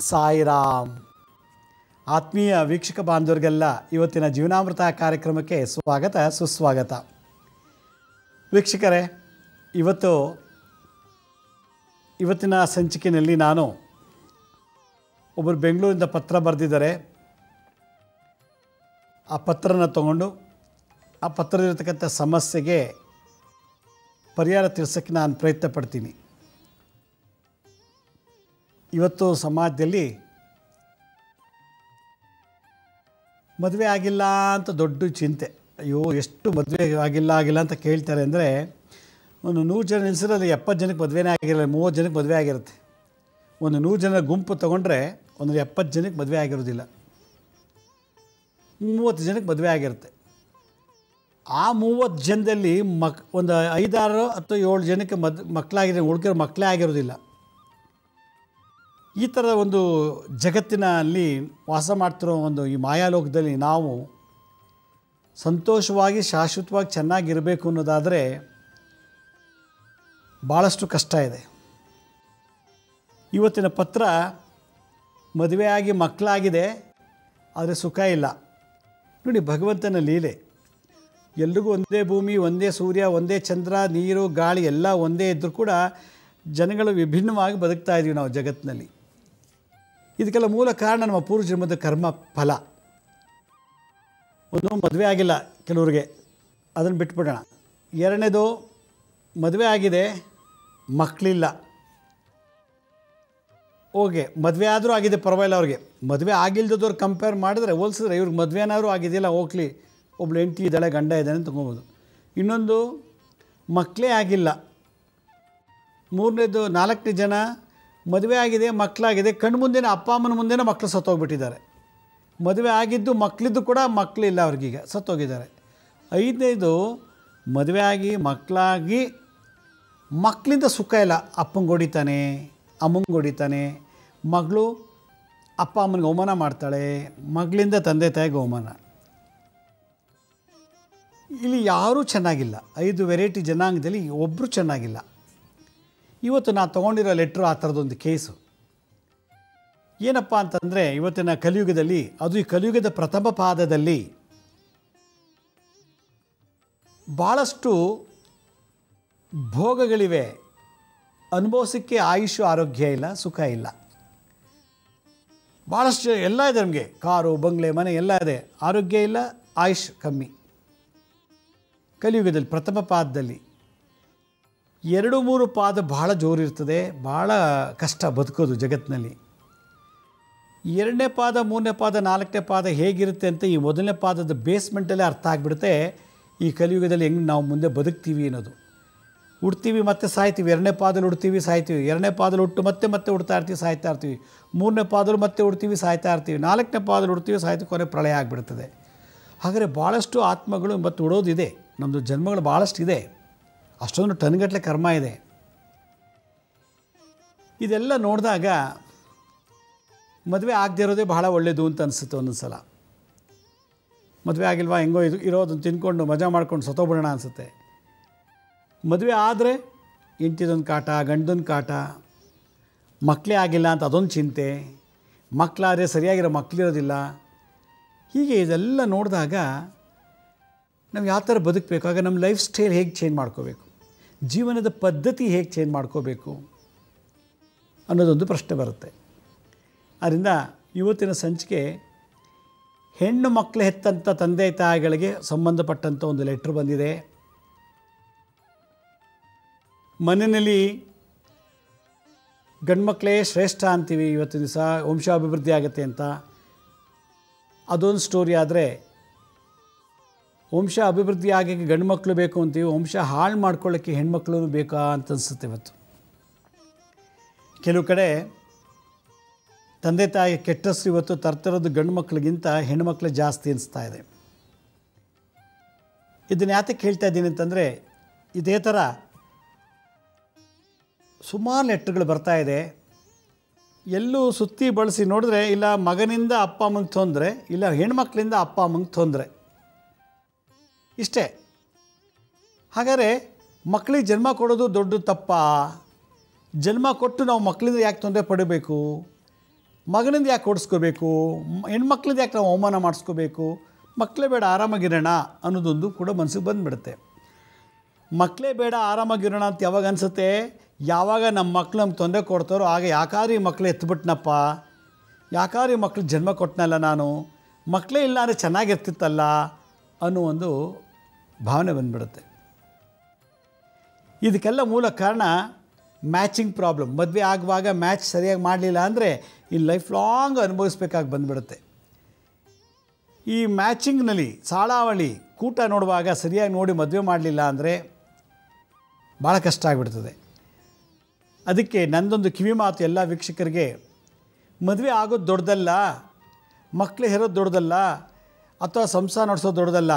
ಸಾಯಿರಾಮ್ ಆತ್ಮೀಯ ವೀಕ್ಷಕ ಬಾಂಧವರಿಗೆಲ್ಲ ಇವತ್ತಿನ ಜೀವನಾಮೃತ ಕಾರ್ಯಕ್ರಮಕ್ಕೆ ಸ್ವಾಗತ ಸುಸ್ವಾಗತ ವೀಕ್ಷಕರೇ ಇವತ್ತು ಇವತ್ತಿನ ಸಂಚಿಕೆಯಲ್ಲಿ ನಾನು ಒಬ್ಬರು ಬೆಂಗಳೂರಿಂದ ಪತ್ರ ಬರೆದಿದ್ದಾರೆ ಆ ಪತ್ರನ ತಗೊಂಡು ಆ ಪತ್ರದಲ್ಲಿರ್ತಕ್ಕಂಥ ಸಮಸ್ಯೆಗೆ ಪರಿಹಾರ ತಿಳಿಸೋಕ್ಕೆ ನಾನು ಪ್ರಯತ್ನ ಪಡ್ತೀನಿ ಇವತ್ತು ಸಮಾಜದಲ್ಲಿ ಮದುವೆ ಆಗಿಲ್ಲ ಅಂತ ದೊಡ್ಡ ಚಿಂತೆ ಅಯ್ಯೋ ಎಷ್ಟು ಮದುವೆ ಆಗಿಲ್ಲ ಆಗಿಲ್ಲ ಅಂತ ಕೇಳ್ತಾರೆ ಅಂದರೆ ಒಂದು ನೂರು ಜನ ನಿಲ್ಸಿರೋದು ಎಪ್ಪತ್ತು ಜನಕ್ಕೆ ಮದುವೆನೇ ಆಗಿರಲ್ಲ ಮೂವತ್ತು ಜನಕ್ಕೆ ಮದುವೆ ಆಗಿರುತ್ತೆ ಒಂದು ನೂರು ಜನ ಗುಂಪು ತೊಗೊಂಡ್ರೆ ಒಂದು ಎಪ್ಪತ್ತು ಜನಕ್ಕೆ ಮದುವೆ ಆಗಿರೋದಿಲ್ಲ ಮೂವತ್ತು ಜನಕ್ಕೆ ಮದುವೆ ಆಗಿರುತ್ತೆ ಆ ಮೂವತ್ತು ಜನದಲ್ಲಿ ಮಕ್ ಒಂದು ಐದಾರು ಅಥವಾ ಏಳು ಜನಕ್ಕೆ ಮದ್ ಮಕ್ಕಳಾಗಿರೋ ಉಳ್ಕಿರೋ ಮಕ್ಕಳೇ ಆಗಿರೋದಿಲ್ಲ ಈ ಥರದ ಒಂದು ಜಗತ್ತಿನಲ್ಲಿ ವಾಸ ಮಾಡ್ತಿರೋ ಒಂದು ಈ ಮಾಯಾಲೋಕದಲ್ಲಿ ನಾವು ಸಂತೋಷವಾಗಿ ಶಾಶ್ವತವಾಗಿ ಚೆನ್ನಾಗಿರಬೇಕು ಅನ್ನೋದಾದರೆ ಭಾಳಷ್ಟು ಕಷ್ಟ ಇದೆ ಇವತ್ತಿನ ಪತ್ರ ಮದುವೆಯಾಗಿ ಮಕ್ಕಳಾಗಿದೆ ಆದರೆ ಸುಖ ಇಲ್ಲ ನೋಡಿ ಭಗವಂತನ ಲೀಲೆ ಎಲ್ರಿಗೂ ಒಂದೇ ಭೂಮಿ ಒಂದೇ ಸೂರ್ಯ ಒಂದೇ ಚಂದ್ರ ನೀರು ಗಾಳಿ ಎಲ್ಲ ಒಂದೇ ಇದ್ದರೂ ಕೂಡ ಜನಗಳು ವಿಭಿನ್ನವಾಗಿ ಬದುಕ್ತಾ ಇದ್ದೀವಿ ನಾವು ಜಗತ್ತಿನಲ್ಲಿ ಇದಕ್ಕೆಲ್ಲ ಮೂಲ ಕಾರಣ ನಮ್ಮ ಪೂರ್ವ ಜನ್ಮದ ಕರ್ಮ ಫಲ ಒಂದು ಮದುವೆ ಆಗಿಲ್ಲ ಕೆಲವ್ರಿಗೆ ಅದನ್ನು ಬಿಟ್ಬಿಡೋಣ ಎರಡನೇದು ಮದುವೆ ಆಗಿದೆ ಮಕ್ಕಳಿಲ್ಲ ಓಕೆ ಮದುವೆ ಆದರೂ ಆಗಿದೆ ಪರವಾಗಿಲ್ಲ ಅವ್ರಿಗೆ ಮದುವೆ ಆಗಿಲ್ದದವ್ರು ಕಂಪೇರ್ ಮಾಡಿದ್ರೆ ಹೋಲಿಸಿದ್ರೆ ಇವ್ರಿಗೆ ಮದುವೆನಾದ್ರೂ ಆಗಿದೆಯಲ್ಲ ಹೋಗ್ಲಿ ಒಬ್ಳು ಹೆಂಡತಿ ಇದ್ದಾಳೆ ಗಂಡ ಇದ್ದಾನೆ ಅಂತ ತೊಗೊಬೋದು ಇನ್ನೊಂದು ಮಕ್ಕಳೇ ಆಗಿಲ್ಲ ಮೂರನೇದು ನಾಲ್ಕನೇ ಜನ ಮದುವೆ ಆಗಿದೆ ಮಕ್ಕಳಾಗಿದೆ ಕಣ್ಣು ಮುಂದೆನೇ ಅಪ್ಪ ಅಮ್ಮನ ಮುಂದೆನೇ ಮಕ್ಕಳು ಸತ್ತೋಗ್ಬಿಟ್ಟಿದ್ದಾರೆ ಮದುವೆ ಆಗಿದ್ದು ಮಕ್ಕಳಿದ್ದು ಕೂಡ ಮಕ್ಕಳಿಲ್ಲ ಅವ್ರಿಗೀಗ ಸತ್ತೋಗಿದ್ದಾರೆ ಐದನೇದು ಮದುವೆ ಆಗಿ ಮಕ್ಕಳಾಗಿ ಮಕ್ಕಳಿಂದ ಸುಖ ಇಲ್ಲ ಅಪ್ಪಂಗೆ ಹೊಡಿತಾನೆ ಅಮ್ಮಂಗೆ ಹೊಡಿತಾನೆ ಮಗಳು ಅಪ್ಪ ಅಮ್ಮನಿಗೆ ಅವಮಾನ ಮಾಡ್ತಾಳೆ ಮಗಳಿಂದ ತಂದೆ ತಾಯಿಗೆ ಅವಮಾನ ಇಲ್ಲಿ ಯಾರೂ ಚೆನ್ನಾಗಿಲ್ಲ ಐದು ವೆರೈಟಿ ಜನಾಂಗದಲ್ಲಿ ಒಬ್ಬರು ಚೆನ್ನಾಗಿಲ್ಲ ಇವತ್ತು ನಾನು ತೊಗೊಂಡಿರೋ ಲೆಟ್ರು ಆ ಥರದೊಂದು ಕೇಸು ಏನಪ್ಪ ಅಂತಂದರೆ ಇವತ್ತಿನ ಕಲಿಯುಗದಲ್ಲಿ ಅದು ಈ ಕಲಿಯುಗದ ಪ್ರಥಮ ಪಾದದಲ್ಲಿ ಭಾಳಷ್ಟು ಭೋಗಗಳಿವೆ ಅನುಭವಿಸೋಕ್ಕೆ ಆಯುಷು ಆರೋಗ್ಯ ಇಲ್ಲ ಸುಖ ಇಲ್ಲ ಭಾಳಷ್ಟು ಎಲ್ಲ ಇದೆ ನಮಗೆ ಕಾರು ಬಂಗ್ಲೆ ಮನೆ ಎಲ್ಲ ಇದೆ ಆರೋಗ್ಯ ಇಲ್ಲ ಆಯುಷ್ ಕಮ್ಮಿ ಕಲಿಯುಗದಲ್ಲಿ ಪ್ರಥಮ ಪಾದದಲ್ಲಿ ಎರಡು ಮೂರು ಪಾದ ಭಾಳ ಜೋರಿರ್ತದೆ ಭಾಳ ಕಷ್ಟ ಬದುಕೋದು ಜಗತ್ತಿನಲ್ಲಿ ಎರಡನೇ ಪಾದ ಮೂರನೇ ಪಾದ ನಾಲ್ಕನೇ ಪಾದ ಹೇಗಿರುತ್ತೆ ಅಂತ ಈ ಮೊದಲನೇ ಪಾದದ ಬೇಸ್ಮೆಂಟಲ್ಲೇ ಅರ್ಥ ಆಗಿಬಿಡುತ್ತೆ ಈ ಕಲಿಯುಗದಲ್ಲಿ ಹೆಂಗೆ ನಾವು ಮುಂದೆ ಬದುಕ್ತೀವಿ ಅನ್ನೋದು ಹುಡ್ತೀವಿ ಮತ್ತೆ ಸಾಯ್ತೀವಿ ಎರಡನೇ ಪಾದಲ್ಲಿ ಹುಡ್ತೀವಿ ಸಾಯ್ತೀವಿ ಎರಡನೇ ಪಾದಲ್ಲಿ ಹುಟ್ಟು ಮತ್ತೆ ಮತ್ತೆ ಹುಡ್ತಾ ಇರ್ತೀವಿ ಸಾಯ್ತಾ ಇರ್ತೀವಿ ಮೂರನೇ ಪಾದಲ್ಲಿ ಮತ್ತೆ ಹುಡ್ತೀವಿ ಸಾಯ್ತಾ ಇರ್ತೀವಿ ನಾಲ್ಕನೇ ಪಾದಲ್ಲಿ ಹುಡ್ತೀವಿ ಸಾಯ್ತೀವಿ ಕೊನೆ ಪ್ರಳಯ ಆಗಿಬಿಡ್ತದೆ ಹಾಗಾದರೆ ಭಾಳಷ್ಟು ಆತ್ಮಗಳು ಮತ್ತು ಉಡೋದಿದೆ ನಮ್ಮದು ಜನ್ಮಗಳು ಭಾಳಷ್ಟು ಇದೆ ಅಷ್ಟೊಂದು ಟನ್ಗಟ್ಟಲೆ ಕರ್ಮ ಇದೆ ಇದೆಲ್ಲ ನೋಡಿದಾಗ ಮದುವೆ ಆಗದೆ ಇರೋದೇ ಬಹಳ ಒಳ್ಳೆಯದು ಅಂತ ಅನಿಸುತ್ತೆ ಒಂದೊಂದು ಸಲ ಮದುವೆ ಆಗಿಲ್ವಾ ಹೆಂಗೋ ಇದು ಇರೋದನ್ನು ತಿನ್ಕೊಂಡು ಮಜಾ ಮಾಡ್ಕೊಂಡು ಸತ್ತೋಗ್ಬಿಡೋಣ ಅನಿಸುತ್ತೆ ಮದುವೆ ಆದರೆ ಹೆಂಡ್ತಿದೊಂದು ಕಾಟ ಗಂಡದೊಂದು ಕಾಟ ಮಕ್ಕಳೇ ಆಗಿಲ್ಲ ಅಂತ ಅದೊಂದು ಚಿಂತೆ ಮಕ್ಕಳಾದರೆ ಸರಿಯಾಗಿರೋ ಮಕ್ಕಳಿರೋದಿಲ್ಲ ಹೀಗೆ ಇದೆಲ್ಲ ನೋಡಿದಾಗ ನಾವು ಯಾವ ಥರ ಬದುಕಬೇಕು ಆಗ ನಮ್ಮ ಲೈಫ್ ಸ್ಟೈಲ್ ಹೇಗೆ ಚೇಂಜ್ ಮಾಡ್ಕೋಬೇಕು ಜೀವನದ ಪದ್ಧತಿ ಹೇಗೆ ಚೇಂಜ್ ಮಾಡ್ಕೋಬೇಕು ಅನ್ನೋದೊಂದು ಪ್ರಶ್ನೆ ಬರುತ್ತೆ ಆದ್ದರಿಂದ ಇವತ್ತಿನ ಸಂಚಿಕೆ ಹೆಣ್ಣು ಮಕ್ಕಳು ಹೆತ್ತಂಥ ತಂದೆ ತಾಯಿಗಳಿಗೆ ಸಂಬಂಧಪಟ್ಟಂಥ ಒಂದು ಲೆಟ್ರ್ ಬಂದಿದೆ ಮನೆಯಲ್ಲಿ ಗಂಡ್ಮಕ್ಳೇ ಶ್ರೇಷ್ಠ ಅಂತೀವಿ ಇವತ್ತಿನ ದಿವಸ ವಂಶಾಭಿವೃದ್ಧಿ ಆಗುತ್ತೆ ಅಂತ ಅದೊಂದು ಸ್ಟೋರಿ ಆದರೆ ವಂಶ ಅಭಿವೃದ್ಧಿ ಆಗಿ ಗಂಡು ಮಕ್ಕಳು ಬೇಕು ಅಂತೀವಿ ವಂಶ ಹಾಳು ಮಾಡ್ಕೊಳ್ಳೋಕ್ಕೆ ಹೆಣ್ಮಕ್ಳು ಬೇಕಾ ಅಂತ ಅನಿಸುತ್ತೆ ಇವತ್ತು ಕೆಲವು ಕಡೆ ತಂದೆ ತಾಯಿ ಕೆಟ್ಟಷ್ಟು ಇವತ್ತು ತರ್ತಿರೋದು ಗಂಡು ಮಕ್ಕಳಿಗಿಂತ ಹೆಣ್ಮಕ್ಳು ಜಾಸ್ತಿ ಅನಿಸ್ತಾ ಇದೆ ಇದನ್ನು ಯಾತಕ್ಕೆ ಹೇಳ್ತಾ ಇದ್ದೀನಿ ಅಂತಂದರೆ ಇದೇ ಥರ ಸುಮಾರು ಲೆಟ್ರ್ಗಳು ಬರ್ತಾ ಇದೆ ಎಲ್ಲೂ ಸುತ್ತಿ ಬಳಸಿ ನೋಡಿದ್ರೆ ಇಲ್ಲ ಮಗನಿಂದ ಅಪ್ಪ ಅಮ್ಮಂಗೆ ತೊಂದರೆ ಇಲ್ಲ ಹೆಣ್ಮಕ್ಳಿಂದ ಅಪ್ಪ ಅಮ್ಮಂಗೆ ತೊಂದರೆ ಇಷ್ಟೇ ಹಾಗಾದರೆ ಮಕ್ಕಳಿಗೆ ಜನ್ಮ ಕೊಡೋದು ದೊಡ್ಡ ತಪ್ಪ ಜನ್ಮ ಕೊಟ್ಟು ನಾವು ಮಕ್ಕಳಿಂದ ಯಾಕೆ ತೊಂದರೆ ಪಡಬೇಕು ಮಗನಿಂದ ಯಾಕೆ ಓಡಿಸ್ಕೋಬೇಕು ಮ್- ಹೆಣ್ಮಕ್ಳಿಂದ ಯಾಕೆ ನಾವು ಅವಮಾನ ಮಾಡಿಸ್ಕೋಬೇಕು ಮಕ್ಕಳೇ ಬೇಡ ಆರಾಮಾಗಿರೋಣ ಅನ್ನೋದೊಂದು ಕೂಡ ಮನಸ್ಸಿಗೆ ಬಂದುಬಿಡುತ್ತೆ ಮಕ್ಕಳೇ ಬೇಡ ಆರಾಮಾಗಿರೋಣ ಅಂತ ಯಾವಾಗ ಅನಿಸುತ್ತೆ ಯಾವಾಗ ನಮ್ಮ ಮಕ್ಳು ನಮ್ಗೆ ತೊಂದರೆ ಕೊಡ್ತಾರೋ ಆಗ ಯಾಕಾದ್ರೂ ಈ ಮಕ್ಳು ಎತ್ಬಿಟ್ನಪ್ಪ ಯಾಕಾದ್ರೂ ಈ ಮಕ್ಳು ಜನ್ಮ ಕೊಟ್ಟನಲ್ಲ ನಾನು ಮಕ್ಕಳೇ ಇಲ್ಲ ಅಂದರೆ ಚೆನ್ನಾಗಿರ್ತಿತ್ತಲ್ಲ ಅನ್ನೋ ಒಂದು ಭಾವನೆ ಬಂದ್ಬಿಡುತ್ತೆ ಇದಕ್ಕೆಲ್ಲ ಮೂಲ ಕಾರಣ ಮ್ಯಾಚಿಂಗ್ ಪ್ರಾಬ್ಲಮ್ ಮದುವೆ ಆಗುವಾಗ ಮ್ಯಾಚ್ ಸರಿಯಾಗಿ ಮಾಡಲಿಲ್ಲ ಅಂದರೆ ಈ ಲೈಫ್ ಲಾಂಗ್ ಅನುಭವಿಸ್ಬೇಕಾಗಿ ಬಂದ್ಬಿಡುತ್ತೆ ಈ ಮ್ಯಾಚಿಂಗ್ನಲ್ಲಿ ಸಾಳಾವಳಿ ಕೂಟ ನೋಡುವಾಗ ಸರಿಯಾಗಿ ನೋಡಿ ಮದುವೆ ಮಾಡಲಿಲ್ಲ ಅಂದರೆ ಭಾಳ ಕಷ್ಟ ಆಗಿಬಿಡ್ತದೆ ಅದಕ್ಕೆ ನಂದೊಂದು ಕಿವಿ ಮಾತು ಎಲ್ಲ ವೀಕ್ಷಕರಿಗೆ ಮದುವೆ ಆಗೋದು ದೊಡ್ಡದಲ್ಲ ಮಕ್ಕಳು ಹೆರೋದು ದೊಡ್ಡದಲ್ಲ ಅಥವಾ ಸಂಸಾರ ನಡೆಸೋದು ದೊಡ್ಡದಲ್ಲ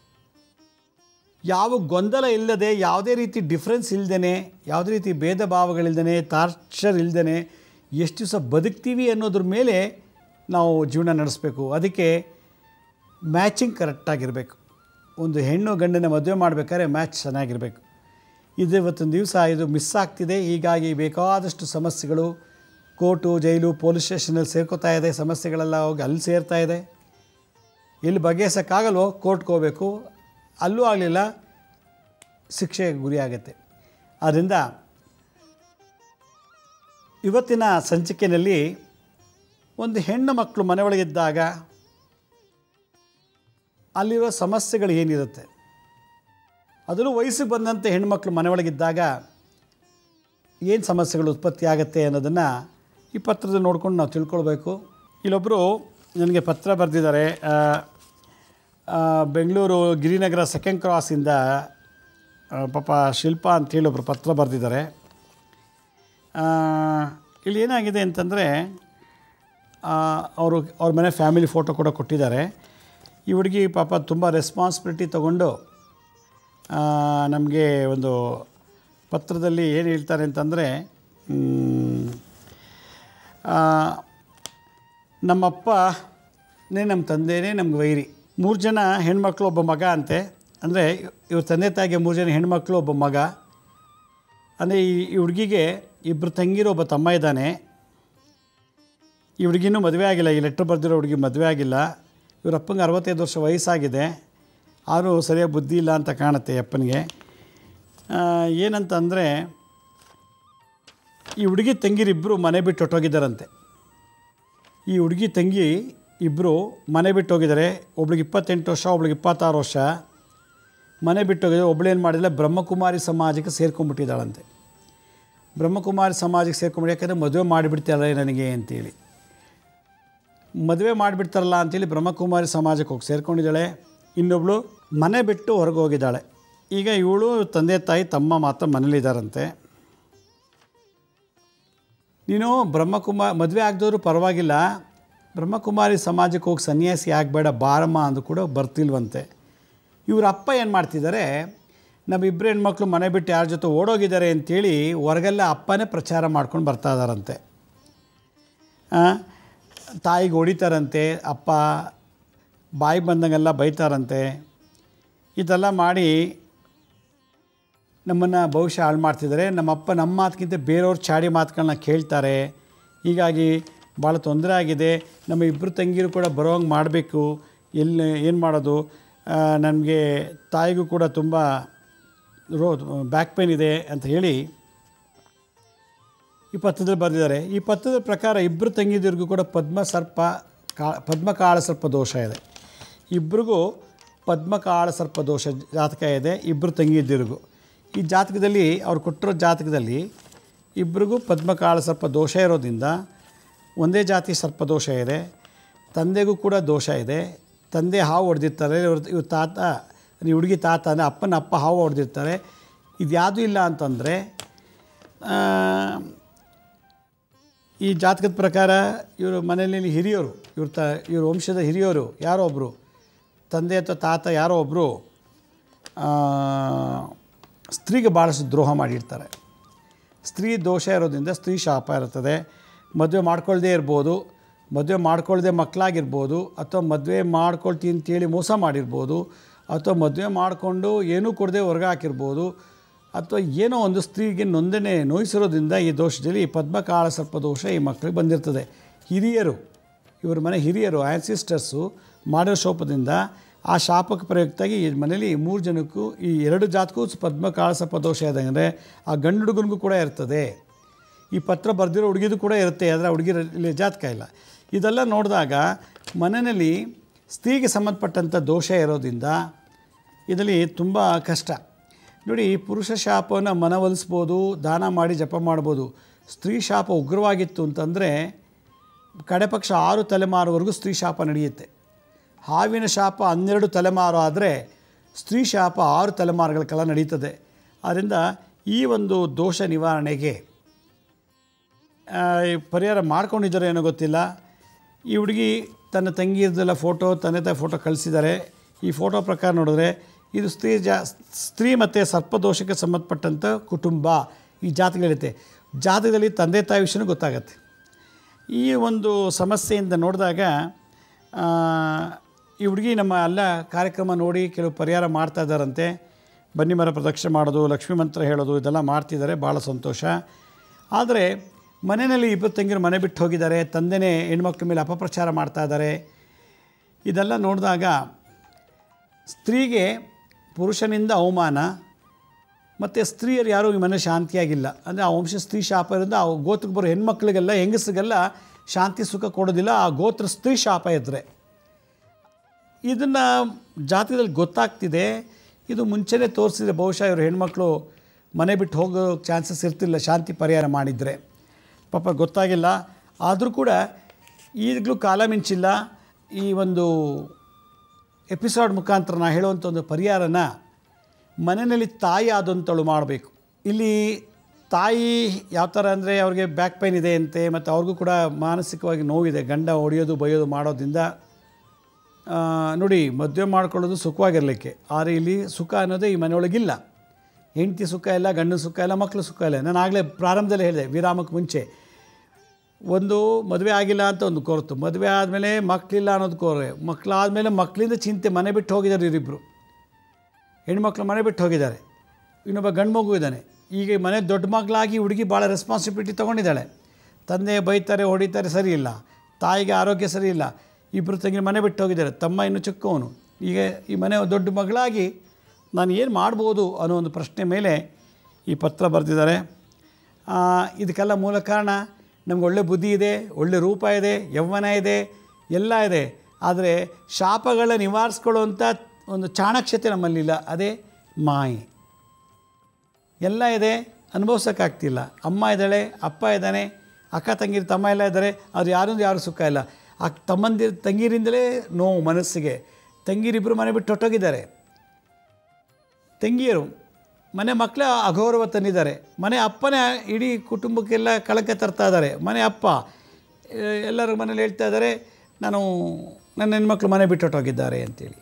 ಯಾವ ಗೊಂದಲ ಇಲ್ಲದೆ ಯಾವುದೇ ರೀತಿ ಡಿಫ್ರೆನ್ಸ್ ಇಲ್ಲದೇ ಯಾವುದೇ ರೀತಿ ಭೇದ ಭಾವಗಳಿಲ್ದೇ ಟಾರ್ಚರ್ ಇಲ್ಲದೇ ಎಷ್ಟು ದಿವಸ ಬದುಕ್ತೀವಿ ಅನ್ನೋದ್ರ ಮೇಲೆ ನಾವು ಜೀವನ ನಡೆಸಬೇಕು ಅದಕ್ಕೆ ಮ್ಯಾಚಿಂಗ್ ಕರೆಕ್ಟಾಗಿರಬೇಕು ಒಂದು ಹೆಣ್ಣು ಗಂಡನ ಮದುವೆ ಮಾಡಬೇಕಾದ್ರೆ ಮ್ಯಾಚ್ ಚೆನ್ನಾಗಿರಬೇಕು ಇದು ಇವತ್ತಿನ ದಿವಸ ಇದು ಮಿಸ್ ಆಗ್ತಿದೆ ಹೀಗಾಗಿ ಬೇಕಾದಷ್ಟು ಸಮಸ್ಯೆಗಳು ಕೋರ್ಟು ಜೈಲು ಪೊಲೀಸ್ ಸ್ಟೇಷನಲ್ಲಿ ಸೇರ್ಕೋತಾ ಇದೆ ಸಮಸ್ಯೆಗಳೆಲ್ಲ ಹೋಗಿ ಅಲ್ಲಿ ಸೇರ್ತಾ ಇದೆ ಎಲ್ಲಿ ಬಗೆಹರಿಸೋಕ್ಕಾಗಲ್ವೋ ಕೋರ್ಟ್ಗೆ ಹೋಗಬೇಕು ಅಲ್ಲೂ ಆಗಲಿಲ್ಲ ಶಿಕ್ಷೆಗೆ ಗುರಿಯಾಗತ್ತೆ ಆದ್ದರಿಂದ ಇವತ್ತಿನ ಸಂಚಿಕೆಯಲ್ಲಿ ಒಂದು ಹೆಣ್ಣು ಮಕ್ಕಳು ಮನೆಯೊಳಗಿದ್ದಾಗ ಅಲ್ಲಿರೋ ಸಮಸ್ಯೆಗಳು ಏನಿರುತ್ತೆ ಅದರಲ್ಲೂ ವಯಸ್ಸಿಗೆ ಬಂದಂತೆ ಹೆಣ್ಮಕ್ಳು ಮನೆಯೊಳಗಿದ್ದಾಗ ಏನು ಸಮಸ್ಯೆಗಳು ಉತ್ಪತ್ತಿ ಆಗುತ್ತೆ ಅನ್ನೋದನ್ನು ಈ ಪತ್ರದ ನೋಡ್ಕೊಂಡು ನಾವು ತಿಳ್ಕೊಳ್ಬೇಕು ಇಲ್ಲೊಬ್ಬರು ನನಗೆ ಪತ್ರ ಬರೆದಿದ್ದಾರೆ ಆ, ಆ, ಬೆಂಗಳೂರು ಗಿರಿನಗರ ಸೆಕೆಂಡ್ ಕ್ರಾಸಿಂದ ಆ, ಪಾಪ ಶಿಲ್ಪಾ ಅಂತೇಳಿ ಒಬ್ಬರು ಪತ್ರ ಬರೆದಿದ್ದಾರೆ ಆ, ಇಲ್ಲಿ ಏನಾಗಿದೆ ಅಂತಂದರೆ ಅವರು ಅವ್ರ ಮನೆ ಫ್ಯಾಮಿಲಿ ಫೋಟೋ ಕೂಡ ಕೊಟ್ಟಿದ್ದಾರೆ ಈ ಹುಡುಗಿ ಪಾಪ ತುಂಬ ರೆಸ್ಪಾನ್ಸಿಬಿಲಿಟಿ ತಗೊಂಡು ನಮಗೆ ಒಂದು ಪತ್ರದಲ್ಲಿ ಏನು ಹೇಳ್ತಾರೆ ಅಂತಂದರೆ ಮ್, ಆ, ನಮ್ಮಪ್ಪನೇ ನಮ್ಮ ತಂದೆನೇ ನಮ್ಗೆ ವೈರಿ ಮೂರು ಜನ ಹೆಣ್ಮಕ್ಳು ಒಬ್ಬ ಮಗ ಅಂತೆ ಅಂದರೆ ಇವ್ರ ತಂದೆ ತಾಯಿಗೆ ಮೂರು ಜನ ಹೆಣ್ಮಕ್ಳು ಒಬ್ಬ ಮಗ ಅಂದರೆ ಈ ಈ ಹುಡುಗಿಗೆ ಇಬ್ಬರು ತಂಗಿರೋ ಒಬ್ಬ ತಮ್ಮ ಇದ್ದಾನೆ ಈ ಹುಡುಗಿನೂ ಮದುವೆ ಆಗಿಲ್ಲ ಈ ಲೆಟ್ರ್ ಬರೆದಿರೋ ಹುಡುಗಿ ಮದುವೆ ಆಗಿಲ್ಲ ಇವ್ರ ಅಪ್ಪಂಗೆ ಅರವತ್ತೈದು ವರ್ಷ ವಯಸ್ಸಾಗಿದೆ ಆದರೂ ಸರಿಯಾಗಿ ಬುದ್ಧಿ ಇಲ್ಲ ಅಂತ ಕಾಣುತ್ತೆ ಅಪ್ಪನಿಗೆ ಆ, ಏನಂತ ಅಂದರೆ ಈ ಹುಡುಗಿ ತಂಗಿರಿಬ್ಬರು ಮನೆ ಬಿಟ್ಟು ಹೊಟ್ಟೋಗಿದ್ದಾರಂತೆ ಈ ಹುಡುಗಿ ತಂಗಿ ಇಬ್ಬರು ಮನೆ ಬಿಟ್ಟು ಹೋಗಿದ್ದಾರೆ ಒಬ್ಳಿಗೆ ಇಪ್ಪತ್ತೆಂಟು ವರ್ಷ ಒಬ್ಳಿಗೆ ಇಪ್ಪತ್ತಾರು ವರ್ಷ ಮನೆ ಬಿಟ್ಟು ಹೋಗಿದ್ದಾರೆ ಒಬ್ಳೇನು ಮಾಡಿಲ್ಲ ಬ್ರಹ್ಮಕುಮಾರಿ ಸಮಾಜಕ್ಕೆ ಸೇರ್ಕೊಂಡ್ಬಿಟ್ಟಿದ್ದಾಳಂತೆ ಬ್ರಹ್ಮಕುಮಾರಿ ಸಮಾಜಕ್ಕೆ ಸೇರ್ಕೊಂಡ್ಬಿಟ್ಟು ಯಾಕಂದರೆ ಮದುವೆ ಮಾಡಿಬಿಡ್ತಾರಲ್ಲ ನನಗೆ ಅಂತೇಳಿ ಮದುವೆ ಮಾಡಿಬಿಡ್ತಾರಲ್ಲ ಅಂತೇಳಿ ಬ್ರಹ್ಮಕುಮಾರಿ ಸಮಾಜಕ್ಕೆ ಹೋಗಿ ಸೇರ್ಕೊಂಡಿದ್ದಾಳೆ ಇನ್ನೊಬ್ಳು ಮನೆ ಬಿಟ್ಟು ಹೊರಗೆ ಹೋಗಿದ್ದಾಳೆ ಈಗ ಇವಳು ತಂದೆ ತಾಯಿ ತಮ್ಮ ಮಾತ್ರ ಮನೇಲಿದ್ದಾರಂತೆ ನೀನು ಬ್ರಹ್ಮಕುಮಾರ್ ಮದುವೆ ಆಗದವರು ಪರವಾಗಿಲ್ಲ ಬ್ರಹ್ಮಕುಮಾರಿ ಸಮಾಜಕ್ಕೆ ಹೋಗಿ ಸನ್ಯಾಸಿ ಆಗಬೇಡ ಬಾರಮ್ಮ ಅಂದು ಕೂಡ ಬರ್ತಿಲ್ವಂತೆ ಇವ್ರ ಅಪ್ಪ ಏನು ಮಾಡ್ತಿದ್ದಾರೆ ನಮ್ಮಿಬ್ಬರು ಹೆಣ್ಮಕ್ಳು ಮನೆ ಬಿಟ್ಟು ಯಾರ ಜೊತೆ ಓಡೋಗಿದ್ದಾರೆ ಅಂತೇಳಿ ಹೊರಗೆಲ್ಲ ಅಪ್ಪನೇ ಪ್ರಚಾರ ಮಾಡ್ಕೊಂಡು ಬರ್ತಾ ಇದ್ದಾರಂತೆ ಆ, ತಾಯಿಗೆ ಹೊಡಿತಾರಂತೆ ಅಪ್ಪ ಬಾಯಿ ಬಂದಂಗೆಲ್ಲ ಬೈತಾರಂತೆ ಇದೆಲ್ಲ ಮಾಡಿ ನಮ್ಮನ್ನು ಭವಿಷ್ಯ ಹಾಳು ಮಾಡ್ತಿದ್ದಾರೆ ನಮ್ಮಪ್ಪ ನಮ್ಮ ಮಾತಿಗಿಂತ ಬೇರೆಯವ್ರ ಚಾಡಿ ಮಾತುಗಳನ್ನ ಕೇಳ್ತಾರೆ ಹೀಗಾಗಿ ಭಾಳ ತೊಂದರೆ ಆಗಿದೆ ನಮ್ಮ ಇಬ್ಬರು ತಂಗಿರು ಕೂಡ ಬರೋಂಗೆ ಮಾಡಬೇಕು ಎಲ್ಲಿ ಏನು ಮಾಡೋದು ನನಗೆ ತಾಯಿಗೂ ಕೂಡ ತುಂಬ ರೋ ಬ್ಯಾಕ್ ಪೇನ್ ಇದೆ ಅಂತ ಹೇಳಿ ಈ ಪತ್ರದಲ್ಲಿ ಬರೆದಿದ್ದಾರೆ ಈ ಪತ್ರದ ಪ್ರಕಾರ ಇಬ್ಬರು ತಂಗಿದಿರಿಗೂ ಕೂಡ ಪದ್ಮ ಸರ್ಪ ಕಾ ಪದ್ಮಕಾಳ ಸರ್ಪ ದೋಷ ಇದೆ ಇಬ್ಬರಿಗೂ ಪದ್ಮಕಾಳ ಸರ್ಪ ದೋಷ ಜಾತಕ ಇದೆ ಇಬ್ಬರು ತಂಗಿದಿರಿಗೂ ಈ ಜಾತಕದಲ್ಲಿ ಅವ್ರು ಕೊಟ್ಟಿರೋ ಜಾತಕದಲ್ಲಿ ಇಬ್ಬರಿಗೂ ಪದ್ಮಕಾಳ ಸರ್ಪ ದೋಷ ಇರೋದ್ರಿಂದ ಒಂದೇ ಜಾತಿ ಸರ್ಪ ದೋಷ ಇದೆ ತಂದೆಗೂ ಕೂಡ ದೋಷ ಇದೆ ತಂದೆ ಹಾವು ಹೊಡೆದಿರ್ತಾರೆ ಇವ್ರ ಇವ್ರ ತಾತ ಈ ಹುಡುಗಿ ತಾತ ಅಂದರೆ ಅಪ್ಪನ ಅಪ್ಪ ಹಾವು ಹೊಡೆದಿರ್ತಾರೆ ಇದ್ಯಾವುದೂ ಇಲ್ಲ ಅಂತಂದರೆ ಈ ಜಾತಕದ ಪ್ರಕಾರ ಇವರು ಮನೆಯಲ್ಲಿ ಹಿರಿಯರು ಇವ್ರ ತ ಇವ್ರ ವಂಶದ ಹಿರಿಯರು ಯಾರೋ ಒಬ್ಬರು ತಂದೆ ಅಥವಾ ತಾತ ಯಾರೋ ಒಬ್ಬರು ಸ್ತ್ರೀಗೆ ಭಾಳಷ್ಟು ದ್ರೋಹ ಮಾಡಿರ್ತಾರೆ ಸ್ತ್ರೀ ದೋಷ ಇರೋದ್ರಿಂದ ಸ್ತ್ರೀ ಶಾಪ ಇರ್ತದೆ ಮದುವೆ ಮಾಡ್ಕೊಳ್ದೇ ಇರ್ಬೋದು ಮದುವೆ ಮಾಡ್ಕೊಳ್ದೆ ಮಕ್ಕಳಾಗಿರ್ಬೋದು ಅಥವಾ ಮದುವೆ ಮಾಡ್ಕೊಳ್ತೀನಿ ಅಂತೇಳಿ ಮೋಸ ಮಾಡಿರ್ಬೋದು ಅಥವಾ ಮದುವೆ ಮಾಡಿಕೊಂಡು ಏನೂ ಕೊಡದೆ ಹೊರಗೆ ಹಾಕಿರ್ಬೋದು ಅಥವಾ ಏನೋ ಒಂದು ಸ್ತ್ರೀಗೆ ನೊಂದನೆ ನೋಯಿಸಿರೋದ್ರಿಂದ ಈ ದೋಷದಲ್ಲಿ ಈ ಪದ್ಮಕಾಳ ಸರ್ಪ ದೋಷ ಈ ಮಕ್ಕಳಿಗೆ ಬಂದಿರ್ತದೆ ಹಿರಿಯರು ಇವ್ರ ಮನೆ ಹಿರಿಯರು ಆ್ಯನ್ಸಿಸ್ಟರ್ಸು ಮಾಡಿರೋ ಶಾಪದಿಂದ ಆ ಶಾಪಕ್ಕೆ ಪ್ರಯುಕ್ತವಾಗಿ ಈ ಮನೇಲಿ ಮೂರು ಜನಕ್ಕೂ ಈ ಎರಡು ಜಾತಕ್ಕೂ ಪದ್ಮ ಕಾಳಸಪ್ಪ ದೋಷ ಇದ್ದಂಗೆ ಆ ಗಂಡು ಹುಡುಗನಿಗೂ ಕೂಡ ಇರ್ತದೆ ಈ ಪತ್ರ ಬರೆದಿರೋ ಹುಡುಗಿದು ಕೂಡ ಇರುತ್ತೆ ಆದರೆ ಆ ಹುಡುಗಿರ ಇಲ್ಲಿ ಜಾತಕ ಇಲ್ಲ ಇದೆಲ್ಲ ನೋಡಿದಾಗ ಮನೆಯಲ್ಲಿ ಸ್ತ್ರೀಗೆ ಸಂಬಂಧಪಟ್ಟಂಥ ದೋಷ ಇರೋದ್ರಿಂದ ಇದರಲ್ಲಿ ತುಂಬ ಕಷ್ಟ ನೋಡಿ ಪುರುಷ ಶಾಪವನ್ನು ಮನವೊಲಿಸ್ಬೋದು ದಾನ ಮಾಡಿ ಜಪ ಮಾಡ್ಬೋದು ಸ್ತ್ರೀ ಶಾಪ ಉಗ್ರವಾಗಿತ್ತು ಅಂತಂದರೆ ಕಡೆ ಪಕ್ಷ ಆರು ತಲೆಮಾರುವರೆಗೂ ಸ್ತ್ರೀ ಶಾಪ ನಡೆಯುತ್ತೆ ಹಾವಿನ ಶಾಪ ಹನ್ನೆರಡು ತಲೆಮಾರು ಆದರೆ ಸ್ತ್ರೀ ಶಾಪ ಆರು ತಲೆಮಾರುಗಳ ಕಾಲ ನಡೀತದೆ ಆದ್ದರಿಂದ ಈ ಒಂದು ದೋಷ ನಿವಾರಣೆಗೆ ಆ, ಈ ಪರಿಹಾರ ಮಾಡ್ಕೊಂಡಿದ್ದಾರೆ ಏನೋ ಗೊತ್ತಿಲ್ಲ ಈ ಹುಡುಗಿ ತನ್ನ ತಂಗಿಯದೆಲ್ಲ ಫೋಟೋ ತಂದೆ ತಾಯಿ ಫೋಟೋ ಕಳಿಸಿದ್ದಾರೆ ಈ ಫೋಟೋ ಪ್ರಕಾರ ನೋಡಿದ್ರೆ ಇದು ಸ್ತ್ರೀ ಜಾ ಸ್ತ್ರೀ ಮತ್ತು ಸರ್ಪದೋಷಕ್ಕೆ ಸಂಬಂಧಪಟ್ಟಂಥ ಕುಟುಂಬ ಈ ಜಾತಿಗಳಿರುತ್ತೆ ಜಾತಕದಲ್ಲಿ ತಂದೆ ತಾಯಿ ವಿಷಯನೂ ಗೊತ್ತಾಗತ್ತೆ ಈ ಒಂದು ಸಮಸ್ಯೆಯಿಂದ ನೋಡಿದಾಗ ಆ, ಈ ಹುಡುಗಿ ನಮ್ಮ ಎಲ್ಲ ಕಾರ್ಯಕ್ರಮ ನೋಡಿ ಕೆಲವು ಪರಿಹಾರ ಮಾಡ್ತಾ ಇದ್ದಾರಂತೆ ಬನ್ನಿ ಮರ ಪ್ರದಕ್ಷಿಣೆ ಮಾಡೋದು ಲಕ್ಷ್ಮೀ ಮಂತ್ರ ಹೇಳೋದು ಇದೆಲ್ಲ ಮಾಡ್ತಿದ್ದಾರೆ ಭಾಳ ಸಂತೋಷ ಆದರೆ ಮನೆಯಲ್ಲಿ ಇಬ್ಬರು ತಂಗಿರು ಮನೆ ಬಿಟ್ಟು ಹೋಗಿದ್ದಾರೆ ತಂದೆನೇ ಹೆಣ್ಮಕ್ಳ ಮೇಲೆ ಅಪಪ್ರಚಾರ ಮಾಡ್ತಾ ಇದ್ದಾರೆ ಇದೆಲ್ಲ ನೋಡಿದಾಗ ಸ್ತ್ರೀಗೆ ಪುರುಷನಿಂದ ಅವಮಾನ ಮತ್ತು ಸ್ತ್ರೀಯರು ಯಾರೂ ಈ ಮನೆ ಶಾಂತಿಯಾಗಿಲ್ಲ ಅಂದರೆ ಆ ವಂಶ ಸ್ತ್ರೀ ಶಾಪ ಇರೋದ್ರಿಂದ ಆ ಗೋತ್ರಕ್ಕೆ ಬರೋ ಹೆಣ್ಮಕ್ಳಿಗೆಲ್ಲ ಹೆಂಗಸ್ರಿಗೆಲ್ಲ ಶಾಂತಿ ಸುಖ ಕೊಡೋದಿಲ್ಲ ಆ ಗೋತ್ರ ಸ್ತ್ರೀ ಶಾಪ ಇದ್ದರೆ ಇದನ್ನು ಜಾತಕದಲ್ಲಿ ಗೊತ್ತಾಗ್ತಿದೆ ಇದು ಮುಂಚೆನೇ ತೋರಿಸಿದ್ರೆ ಬಹುಶಃ ಇವರು ಹೆಣ್ಮಕ್ಳು ಮನೆ ಬಿಟ್ಟು ಹೋಗೋ ಚಾನ್ಸಸ್ ಇರ್ತಿಲ್ಲ ಶಾಂತಿ ಪರಿಹಾರ ಮಾಡಿದರೆ ಪಾಪ ಗೊತ್ತಾಗಿಲ್ಲ ಆದರೂ ಕೂಡ ಈಗಲೂ ಕಾಲ ಮಿಂಚಿಲ್ಲ ಈ ಒಂದು ಎಪಿಸೋಡ್ ಮುಖಾಂತರ ನಾ ಹೇಳುವಂಥ ಒಂದು ಪರಿಹಾರನ ಮನೆಯಲ್ಲಿ ತಾಯಿ ಆದಂಥಳು ಮಾಡಬೇಕು ಇಲ್ಲಿ ತಾಯಿ ಯಾವ ಥರ ಅಂದರೆ ಅವ್ರಿಗೆ ಬ್ಯಾಕ್ ಪೈನ್ ಇದೆ ಅಂತೆ ಮತ್ತು ಅವ್ರಿಗೂ ಕೂಡ ಮಾನಸಿಕವಾಗಿ ನೋವಿದೆ ಗಂಡ ಹೊಡೆಯೋದು ಬೈಯೋದು ಮಾಡೋದ್ರಿಂದ ಆ, ನೋಡಿ ಮದುವೆ ಮಾಡ್ಕೊಳ್ಳೋದು ಸುಖವಾಗಿರಲಿಕ್ಕೆ ಆದರೆ ಇಲ್ಲಿ ಸುಖ ಅನ್ನೋದೇ ಈ ಮನೆಯೊಳಗಿಲ್ಲ ಹೆಂಡತಿ ಸುಖ ಇಲ್ಲ ಗಂಡನ ಸುಖ ಇಲ್ಲ ಮಕ್ಕಳು ಸುಖ ಇಲ್ಲ ನಾನು ಆಗಲೇ ಪ್ರಾರಂಭದಲ್ಲಿ ಹೇಳಿದೆ ವಿರಾಮಕ್ಕೆ ಮುಂಚೆ ಒಂದು ಮದುವೆ ಆಗಿಲ್ಲ ಅಂತ ಒಂದು ಕೊರತು ಮದುವೆ ಆದಮೇಲೆ ಮಕ್ಕಳಿಲ್ಲ ಅನ್ನೋದು ಕೋರೆ ಮಕ್ಕಳಾದಮೇಲೆ ಮಕ್ಕಳಿಂದ ಚಿಂತೆ ಮನೆ ಬಿಟ್ಟು ಹೋಗಿದ್ದಾರೆ ಇವರಿಬ್ಬರು ಹೆಣ್ಮಕ್ಳು ಮನೆ ಬಿಟ್ಟು ಹೋಗಿದ್ದಾರೆ ಇನ್ನೊಬ್ಬ ಗಂಡು ಮಗು ಇದ್ದಾನೆ ಈಗ ಈ ಮನೆ ದೊಡ್ಡ ಮಗಳಾಗಿ ಹುಡುಗಿ ಭಾಳ ರೆಸ್ಪಾನ್ಸಿಬಿಲಿಟಿ ತೊಗೊಂಡಿದ್ದಾಳೆ ತಂದೆ ಬೈತಾರೆ ಹೊಡಿತಾರೆ ಸರಿ ಇಲ್ಲ ತಾಯಿಗೆ ಆರೋಗ್ಯ ಸರಿ ಇಲ್ಲ ಇಬ್ಬರು ತಂಗಿ ಮನೆ ಬಿಟ್ಟು ಹೋಗಿದ್ದಾರೆ ತಮ್ಮ ಇನ್ನು ಚಿಕ್ಕವನು ಈಗ ಈ ಮನೆ ದೊಡ್ಡ ಮಗಳಾಗಿ ನಾನು ಏನು ಮಾಡ್ಬೋದು ಅನ್ನೋ ಒಂದು ಪ್ರಶ್ನೆ ಮೇಲೆ ಈ ಪತ್ರ ಬರೆದಿದ್ದಾರೆ ಆ, ಇದಕ್ಕೆಲ್ಲ ಮೂಲ ಕಾರಣ ನಮ್ಗೆ ಒಳ್ಳೆ ಬುದ್ಧಿ ಇದೆ ಒಳ್ಳೆ ರೂಪ ಇದೆ ಯೌವನ ಇದೆ ಎಲ್ಲ ಇದೆ ಆದರೆ ಶಾಪಗಳ ನಿವಾರಿಸ್ಕೊಳ್ಳುವಂಥ ಒಂದು ಚಾಣಾಕ್ಷತೆ ನಮ್ಮಲ್ಲಿಲ್ಲ ಅದೇ ಮಾಯೆ ಎಲ್ಲ ಇದೆ ಅನುಭವಿಸೋಕ್ಕಾಗ್ತಿಲ್ಲ ಅಮ್ಮ ಇದ್ದಾಳೆ ಅಪ್ಪ ಇದ್ದಾನೆ ಅಕ್ಕ ತಂಗಿರು ತಮ್ಮ ಎಲ್ಲ ಇದ್ದಾರೆ ಅದು ಯಾರಿಂದ ಯಾರು ಸುಖ ಇಲ್ಲ ಆ ತಮ್ಮಂದಿರ ತಂಗಿರಿಂದಲೇ ನೋವು ಮನಸ್ಸಿಗೆ ತಂಗಿರಿಬ್ಬರು ಮನೆ ಬಿಟ್ಟು ಹೊಟ್ಟೋಗಿದ್ದಾರೆ ತಂಗಿಯರು ಮನೆ ಮಕ್ಕಳ ಅಗೌರವ ತಂದಿದ್ದಾರೆ ಮನೆ ಅಪ್ಪನೇ ಇಡೀ ಕುಟುಂಬಕ್ಕೆಲ್ಲ ಕಳಕ ತರ್ತಾ ಇದ್ದಾರೆ ಮನೆ ಅಪ್ಪ ಆ, ಎಲ್ಲರ ಮನೇಲಿ ಹೇಳ್ತಾ ಇದ್ದಾರೆ ನಾನು ನನ್ನ ಹೆಣ್ಮಕ್ಳು ಮನೆ ಬಿಟ್ಟು ಹೊಟ್ಟೋಗಿದ್ದಾರೆ ಅಂತೇಳಿ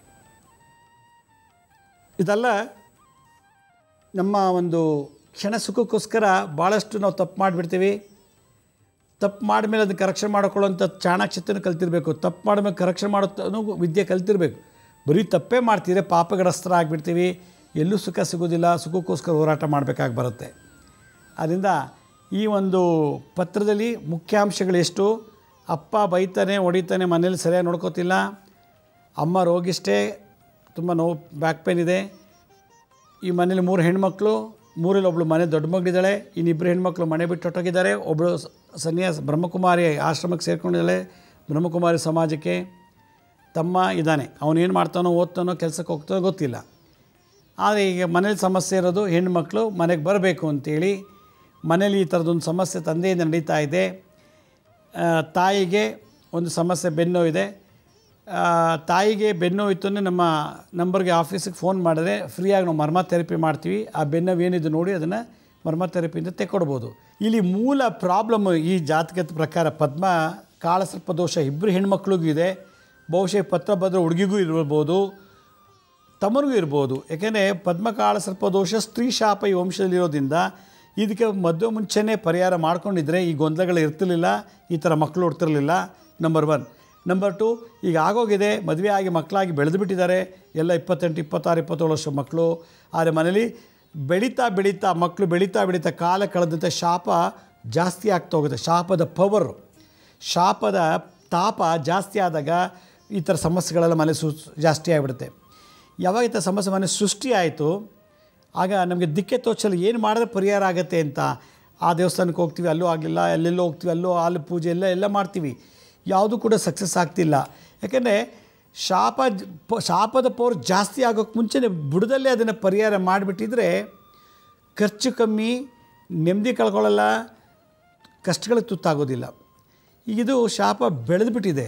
ಇದೆಲ್ಲ ನಮ್ಮ ಒಂದು ಕ್ಷಣ ಸುಖಕ್ಕೋಸ್ಕರ ಭಾಳಷ್ಟು ನಾವು ತಪ್ಪು ಮಾಡಿಬಿಡ್ತೀವಿ ತಪ್ಪು ಮಾಡಿದ್ಮೇಲೆ ಅದನ್ನು ಕರೆಕ್ಷನ್ ಮಾಡ್ಕೊಳ್ಳೋಂಥ ಚಾಣಾಕ್ಷತೆನೂ ಕಲ್ತಿರಬೇಕು ತಪ್ಪು ಮಾಡಿದ್ಮೇಲೆ ಕರೆಕ್ಷನ್ ಮಾಡೋ ವಿದ್ಯೆ ಕಲ್ತಿರಬೇಕು ಬರೀ ತಪ್ಪೇ ಮಾಡ್ತಿದ್ರೆ ಪಾಪಗ್ರಸ್ತರ ಆಗಿಬಿಡ್ತೀವಿ ಎಲ್ಲೂ ಸುಖ ಸಿಗೋದಿಲ್ಲ ಸುಖಕ್ಕೋಸ್ಕರ ಹೋರಾಟ ಮಾಡಬೇಕಾಗಿ ಬರುತ್ತೆ ಆದ್ದರಿಂದ ಈ ಒಂದು ಪತ್ರದಲ್ಲಿ ಮುಖ್ಯಾಂಶಗಳು ಎಷ್ಟು ಅಪ್ಪ ಬೈತಾನೆ ಹೊಡಿತಾನೆ ಮನೇಲಿ ಸರಿಯಾಗಿ ನೋಡ್ಕೋತಿಲ್ಲ ಅಮ್ಮ ರೋಗಿಷ್ಟೇ ತುಂಬ ನೋವು ಬ್ಯಾಕ್ ಪೇನ್ ಇದೆ ಈ ಮನೇಲಿ ಮೂರು ಹೆಣ್ಮಕ್ಳು ಮೂರಲ್ಲಿ ಒಬ್ಬಳು ಮನೆ ದೊಡ್ಡ ಮಗಳಿದ್ದಾಳೆ ಇನ್ನಿಬ್ಬರು ಹೆಣ್ಮಕ್ಳು ಮನೆ ಬಿಟ್ಟು ಹೊಟ್ಟೋಗಿದ್ದಾರೆ ಒಬ್ಬಳು ಸ- ಸನ್ಯಾಸ ಬ್ರಹ್ಮಕುಮಾರಿ ಆಶ್ರಮಕ್ಕೆ ಸೇರ್ಕೊಂಡಿದ್ದಾಳೆ ಬ್ರಹ್ಮಕುಮಾರಿ ಸಮಾಜಕ್ಕೆ ತಮ್ಮ ಇದ್ದಾನೆ ಅವನೇನು ಮಾಡ್ತಾನೋ ಓದ್ತಾನೋ ಕೆಲಸಕ್ಕೆ ಹೋಗ್ತಾನೋ ಗೊತ್ತಿಲ್ಲ ಆದರೆ ಈಗ ಮನೇಲಿ ಸಮಸ್ಯೆ ಇರೋದು ಹೆಣ್ಮಕ್ಳು ಮನೆಗೆ ಬರಬೇಕು ಅಂತೇಳಿ ಮನೇಲಿ ಈ ಥರದೊಂದು ಸಮಸ್ಯೆ ತಂದೆಯಿಂದ ನಡೀತಾ ಇದೆ ಆ, ತಾಯಿಗೆ ಒಂದು ಸಮಸ್ಯೆ ಬೆನ್ನೋ ಇದೆ ಆ, ತಾಯಿಗೆ ಬೆನ್ನು ಇತ್ತು ಅಂದರೆ ನಮ್ಮ ನಂಬರ್ಗೆ ಆಫೀಸಿಗೆ ಫೋನ್ ಮಾಡಿದ್ರೆ ಫ್ರೀಯಾಗಿ ನಾವು ಮರ್ಮ ಥೆರಪಿ ಮಾಡ್ತೀವಿ ಆ ಬೆನ್ನೋವು ಏನಿದೆ ನೋಡಿ ಅದನ್ನು ಮರ್ಮ ಥೆರಪಿಯಿಂದ ತೆಕ್ಕೊಡ್ಬೋದು ಇಲ್ಲಿ ಮೂಲ ಪ್ರಾಬ್ಲಮ್ ಈ ಜಾತಕದ ಪ್ರಕಾರ ಪದ್ಮ ಕಾಳಸರ್ಪ ದೋಷ ಇಬ್ಬರು ಹೆಣ್ಮಕ್ಳಿಗೂ ಇದೆ ಬಹುಶಃ ಪತ್ರ ಬದ್ರ ಹುಡುಗಿಗೂ ಇರ್ಬೋದು ತಮ್ಮನಿಗೂ ಇರ್ಬೋದು ಯಾಕೆಂದರೆ ಪದ್ಮಕಾಳ ಸರ್ಪ ದೋಷ ಸ್ತ್ರೀ ಶಾಪ ಈ ವಂಶದಲ್ಲಿರೋದ್ರಿಂದ ಇದಕ್ಕೆ ಮದುವೆ ಮುಂಚೆನೇ ಪರಿಹಾರ ಮಾಡ್ಕೊಂಡಿದ್ರೆ ಈ ಗೊಂದಲಗಳು ಇರ್ತಿರ್ಲಿಲ್ಲ ಈ ಥರ ಮಕ್ಕಳು ಹುಡ್ತಿರ್ಲಿಲ್ಲ ನಂಬರ್ ಒನ್ ನಂಬರ್ ಟು ಈಗ ಆಗೋಗಿದೆ ಮದುವೆ ಆಗಿ ಮಕ್ಕಳಾಗಿ ಬೆಳೆದು ಬಿಟ್ಟಿದ್ದಾರೆ ಎಲ್ಲ ಇಪ್ಪತ್ತೆಂಟು ಇಪ್ಪತ್ತಾರು ಇಪ್ಪತ್ತೇಳು ವರ್ಷ ಮಕ್ಕಳು ಆದರೆ ಮನೇಲಿ ಬೆಳೀತಾ ಬೆಳೀತಾ ಮಕ್ಕಳು ಬೆಳೀತಾ ಬೆಳೀತಾ ಕಾಲ ಕಳೆದಂಥ ಶಾಪ ಜಾಸ್ತಿ ಆಗ್ತಾ ಹೋಗುತ್ತೆ ಶಾಪದ ಪವರು ಶಾಪದ ತಾಪ ಜಾಸ್ತಿ ಆದಾಗ ಈ ಥರ ಸಮಸ್ಯೆಗಳೆಲ್ಲ ಮನೆ ಸು ಜಾಸ್ತಿ ಆಗಿಬಿಡುತ್ತೆ ಯಾವಾಗ ಈ ಥರ ಸಮಸ್ಯೆ ಮನೆ ಸೃಷ್ಟಿ ಆಯಿತು ಆಗ ನಮಗೆ ದಿಕ್ಕೆ ತೋಚಲು ಏನು ಮಾಡಿದ್ರೆ ಪರಿಹಾರ ಆಗುತ್ತೆ ಅಂತ ಆ ದೇವಸ್ಥಾನಕ್ಕೆ ಹೋಗ್ತೀವಿ ಅಲ್ಲೂ ಆಗಲಿಲ್ಲ ಎಲ್ಲೆಲ್ಲೋ ಹೋಗ್ತೀವಿ ಅಲ್ಲೋ ಹಾಲು ಪೂಜೆ ಎಲ್ಲ ಎಲ್ಲ ಮಾಡ್ತೀವಿ ಯಾವುದೂ ಕೂಡ ಸಕ್ಸಸ್ ಆಗ್ತಿಲ್ಲ ಯಾಕೆಂದರೆ ಶಾಪ ಜ- ಪ- ಶಾಪದ ಪವರ್ ಜಾಸ್ತಿ ಆಗೋಕ್ಕೆ ಮುಂಚೆನೇ ಬುಡದಲ್ಲೇ ಅದನ್ನು ಪರಿಹಾರ ಮಾಡಿಬಿಟ್ಟಿದ್ರೆ ಖರ್ಚು ಕಮ್ಮಿ ನೆಮ್ಮದಿ ಕಳ್ಕೊಳ್ಳಲ್ಲ ಕಷ್ಟಗಳಿಗೆ ತುತ್ತಾಗೋದಿಲ್ಲ ಈಗ ಇದು ಶಾಪ ಬೆಳೆದುಬಿಟ್ಟಿದೆ